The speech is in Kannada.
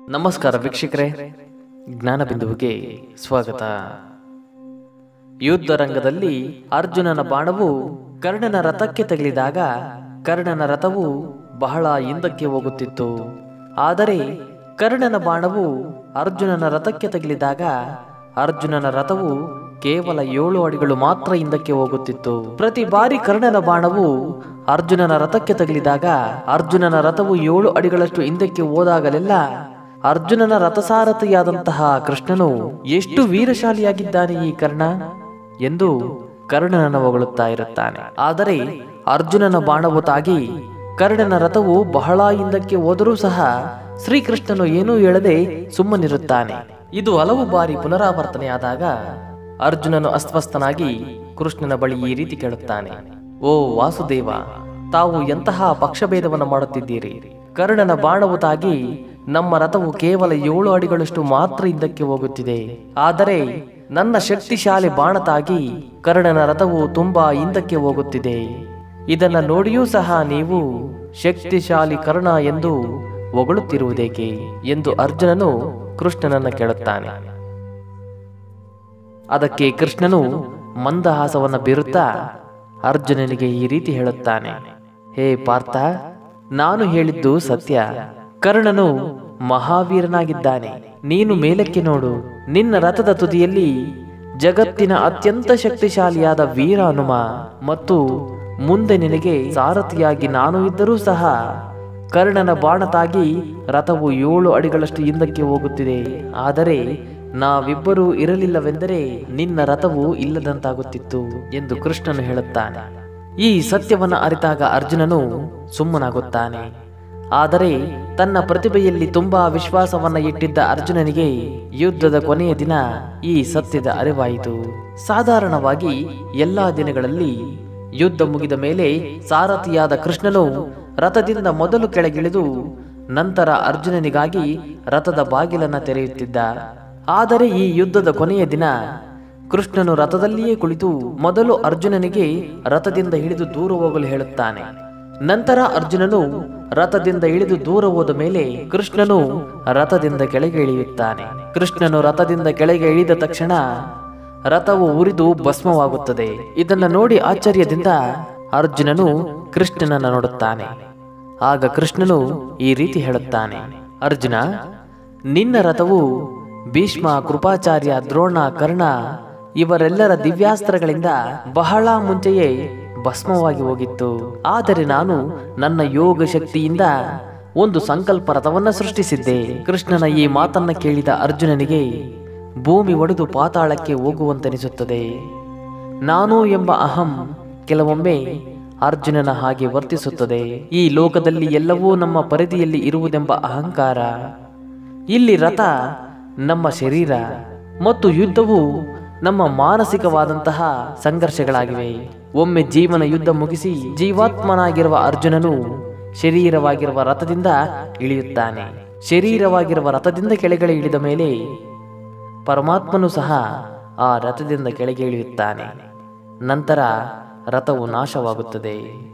ನಮಸ್ಕಾರ ವೀಕ್ಷಕರೇ ಜ್ಞಾನಬಿಂದುವಿಗೆ ಸ್ವಾಗತ ಯುದ್ಧ ರಂಗದಲ್ಲಿ ಅರ್ಜುನನ ಬಾಣವು ಕರ್ಣನ ರಥಕ್ಕೆ ತಗುಲಿದಾಗ ಕರ್ಣನ ರಥವು ಬಹಳ ಹಿಂದಕ್ಕೆ ಹೋಗುತ್ತಿತ್ತು ಆದರೆ ಕರ್ಣನ ಬಾಣವು ಅರ್ಜುನನ ರಥಕ್ಕೆ ತಗುಲಿದಾಗ ಅರ್ಜುನನ ರಥವು ಕೇವಲ ಏಳು ಅಡಿಗಳು ಮಾತ್ರ ಹಿಂದಕ್ಕೆ ಹೋಗುತ್ತಿತ್ತು ಪ್ರತಿ ಬಾರಿ ಕರ್ಣನ ಬಾಣವು ಅರ್ಜುನನ ರಥಕ್ಕೆ ತಗುಲಿದಾಗ ಅರ್ಜುನನ ರಥವು ಏಳು ಅಡಿಗಳಷ್ಟು ಹಿಂದಕ್ಕೆ ಹೋದಾಗಲೆಲ್ಲ ಅರ್ಜುನನ ರಥಸಾರಥಿಯಾದಂತಹ ಕೃಷ್ಣನು ಎಷ್ಟು ವೀರಶಾಲಿಯಾಗಿದ್ದಾನೆ ಈ ಕರ್ಣ ಎಂದು ಕರ್ಣನನ್ನು ಹೊಗಳುತ್ತಾ ಇರುತ್ತಾನೆ ಆದರೆ ಅರ್ಜುನನ ಬಾಣವು ತಾಗಿ ಕರ್ಣನ ರಥವು ಬಹಳ ಹಿಂದಕ್ಕೆ ಹೋದರೂ ಸಹ ಶ್ರೀಕೃಷ್ಣನು ಏನೂ ಹೇಳದೆ ಸುಮ್ಮನಿರುತ್ತಾನೆ ಇದು ಹಲವು ಬಾರಿ ಪುನರಾವರ್ತನೆಯಾದಾಗ ಅರ್ಜುನನು ಅಸ್ವಸ್ಥನಾಗಿ ಕೃಷ್ಣನ ಬಳಿ ಈ ರೀತಿ ಕೇಳುತ್ತಾನೆ ಓ ವಾಸುದೇವ ತಾವು ಎಂತಹ ಪಕ್ಷಭೇದವನ್ನು ಮಾಡುತ್ತಿದ್ದೀರಿ ಕರ್ಣನ ಬಾಣವು ತಾಗಿ ನಮ್ಮ ರಥವು ಕೇವಲ ಏಳು ಅಡಿಗಳಷ್ಟು ಮಾತ್ರ ಹಿಂದಕ್ಕೆ ಹೋಗುತ್ತಿದೆ ಆದರೆ ನನ್ನ ಶಕ್ತಿಶಾಲಿ ಬಾಣ ತಾಗಿ ಕರ್ಣನ ರಥವು ತುಂಬಾ ಹಿಂದಕ್ಕೆ ಹೋಗುತ್ತಿದೆ ಇದನ್ನ ನೋಡಿಯೂ ಸಹ ನೀವು ಶಕ್ತಿಶಾಲಿ ಕರ್ಣ ಎಂದು ಹೊಗಳುತ್ತಿರುವುದೇಕೆ ಎಂದು ಅರ್ಜುನನು ಕೃಷ್ಣನನ್ನ ಕೇಳುತ್ತಾನೆ ಅದಕ್ಕೆ ಕೃಷ್ಣನು ಮಂದಹಾಸವನ್ನ ಬೀರುತ್ತಾ ಅರ್ಜುನನಿಗೆ ಈ ರೀತಿ ಹೇಳುತ್ತಾನೆ ಹೇ ಪಾರ್ಥ ನಾನು ಹೇಳಿದ್ದು ಸತ್ಯ ಕರ್ಣನು ಮಹಾವೀರನಾಗಿದ್ದಾನೆ ನೀನು ಮೇಲಕ್ಕೆ ನೋಡು ನಿನ್ನ ರಥದ ತುದಿಯಲ್ಲಿ ಜಗತ್ತಿನ ಅತ್ಯಂತ ಶಕ್ತಿಶಾಲಿಯಾದ ವೀರ ಹನುಮ ಮತ್ತು ಮುಂದೆ ನಿನಗೆ ಸಾರಥಿಯಾಗಿ ನಾನು ಇದ್ದರೂ ಸಹ ಕರ್ಣನ ಬಾಣ ತಾಗಿ ರಥವು ಏಳು ಅಡಿಗಳಷ್ಟು ಹಿಂದಕ್ಕೆ ಹೋಗುತ್ತಿದೆ ಆದರೆ ನಾವಿಬ್ಬರೂ ಇರಲಿಲ್ಲವೆಂದರೆ ನಿನ್ನ ರಥವು ಇಲ್ಲದಂತಾಗುತ್ತಿತ್ತು ಎಂದು ಕೃಷ್ಣನು ಹೇಳುತ್ತಾನೆ ಈ ಸತ್ಯವನ್ನ ಅರಿತಾಗ ಅರ್ಜುನನು ಸುಮ್ಮನಾಗುತ್ತಾನೆ ಆದರೆ ತನ್ನ ಪ್ರತಿಭೆಯಲ್ಲಿ ತುಂಬಾ ವಿಶ್ವಾಸವನ್ನ ಇಟ್ಟಿದ್ದ ಅರ್ಜುನನಿಗೆ ಯುದ್ಧದ ಕೊನೆಯ ದಿನ ಈ ಸತ್ಯದ ಅರಿವಾಯಿತು ಸಾಧಾರಣವಾಗಿ ಎಲ್ಲಾ ದಿನಗಳಲ್ಲಿ ಯುದ್ಧ ಮುಗಿದ ಮೇಲೆ ಸಾರಥಿಯಾದ ಕೃಷ್ಣನು ರಥದಿಂದ ಮೊದಲು ಕೆಳಗಿಳಿದು ನಂತರ ಅರ್ಜುನನಿಗಾಗಿ ರಥದ ಬಾಗಿಲನ್ನ ತೆರೆಯುತ್ತಿದ್ದ ಆದರೆ ಈ ಯುದ್ಧದ ಕೊನೆಯ ದಿನ ಕೃಷ್ಣನು ರಥದಲ್ಲಿಯೇ ಕುಳಿತು ಮೊದಲು ಅರ್ಜುನನಿಗೆ ರಥದಿಂದ ಹಿಡಿದು ದೂರ ಹೋಗಲು ಹೇಳುತ್ತಾನೆ ನಂತರ ಅರ್ಜುನನು ರಥದಿಂದ ಇಳಿದು ದೂರ ಹೋದ ಮೇಲೆ ಕೃಷ್ಣನು ರಥದಿಂದ ಕೆಳಗೆ ಇಳಿಯುತ್ತಾನೆ ಕೃಷ್ಣನು ರಥದಿಂದ ಕೆಳಗೆ ಇಳಿದ ತಕ್ಷಣ ರಥವು ಉರಿದು ಭಸ್ಮವಾಗುತ್ತದೆ ಇದನ್ನ ನೋಡಿ ಆಶ್ಚರ್ಯದಿಂದ ಅರ್ಜುನನು ಕೃಷ್ಣನನ್ನ ನೋಡುತ್ತಾನೆ ಆಗ ಕೃಷ್ಣನು ಈ ರೀತಿ ಹೇಳುತ್ತಾನೆ ಅರ್ಜುನ ನಿನ್ನ ರಥವು ಭೀಷ್ಮ ಕೃಪಾಚಾರ್ಯ ದ್ರೋಣ ಕರ್ಣ ಇವರೆಲ್ಲರ ದಿವ್ಯಾಸ್ತ್ರಗಳಿಂದ ಬಹಳ ಮುಂಚೆಯೇ ಭಸ್ಮವಾಗಿ ಹೋಗಿತ್ತು ಆದರೆ ನಾನು ನನ್ನ ಯೋಗ ಶಕ್ತಿಯಿಂದ ಒಂದು ಸಂಕಲ್ಪ ರಥವನ್ನ ಸೃಷ್ಟಿಸಿದ್ದೆ ಕೃಷ್ಣನ ಈ ಮಾತನ್ನ ಕೇಳಿದ ಅರ್ಜುನನಿಗೆ ಭೂಮಿ ಒಡೆದು ಪಾತಾಳಕ್ಕೆ ಹೋಗುವಂತೆನಿಸುತ್ತದೆ ನಾನು ಎಂಬ ಅಹಂ ಕೆಲವೊಮ್ಮೆ ಅರ್ಜುನನ ಹಾಗೆ ವರ್ತಿಸುತ್ತದೆ ಈ ಲೋಕದಲ್ಲಿ ಎಲ್ಲವೂ ನಮ್ಮ ಪರಿಧಿಯಲ್ಲಿ ಇರುವುದೆಂಬ ಅಹಂಕಾರ ಇಲ್ಲಿ ರಥ ನಮ್ಮ ಶರೀರ ಮತ್ತು ಯುದ್ಧವು ನಮ್ಮ ಮಾನಸಿಕವಾದಂತಹ ಸಂಘರ್ಷಗಳಾಗಿವೆ ಒಮ್ಮೆ ಜೀವನ ಯುದ್ಧ ಮುಗಿಸಿ ಜೀವಾತ್ಮನಾಗಿರುವ ಅರ್ಜುನನು ಶರೀರವಾಗಿರುವ ರಥದಿಂದ ಇಳಿಯುತ್ತಾನೆ ಶರೀರವಾಗಿರುವ ರಥದಿಂದ ಕೆಳಗಡೆ ಇಳಿದ ಮೇಲೆ ಪರಮಾತ್ಮನು ಸಹ ಆ ರಥದಿಂದ ಕೆಳಗೆ ಇಳಿಯುತ್ತಾನೆ ನಂತರ ರಥವು ನಾಶವಾಗುತ್ತದೆ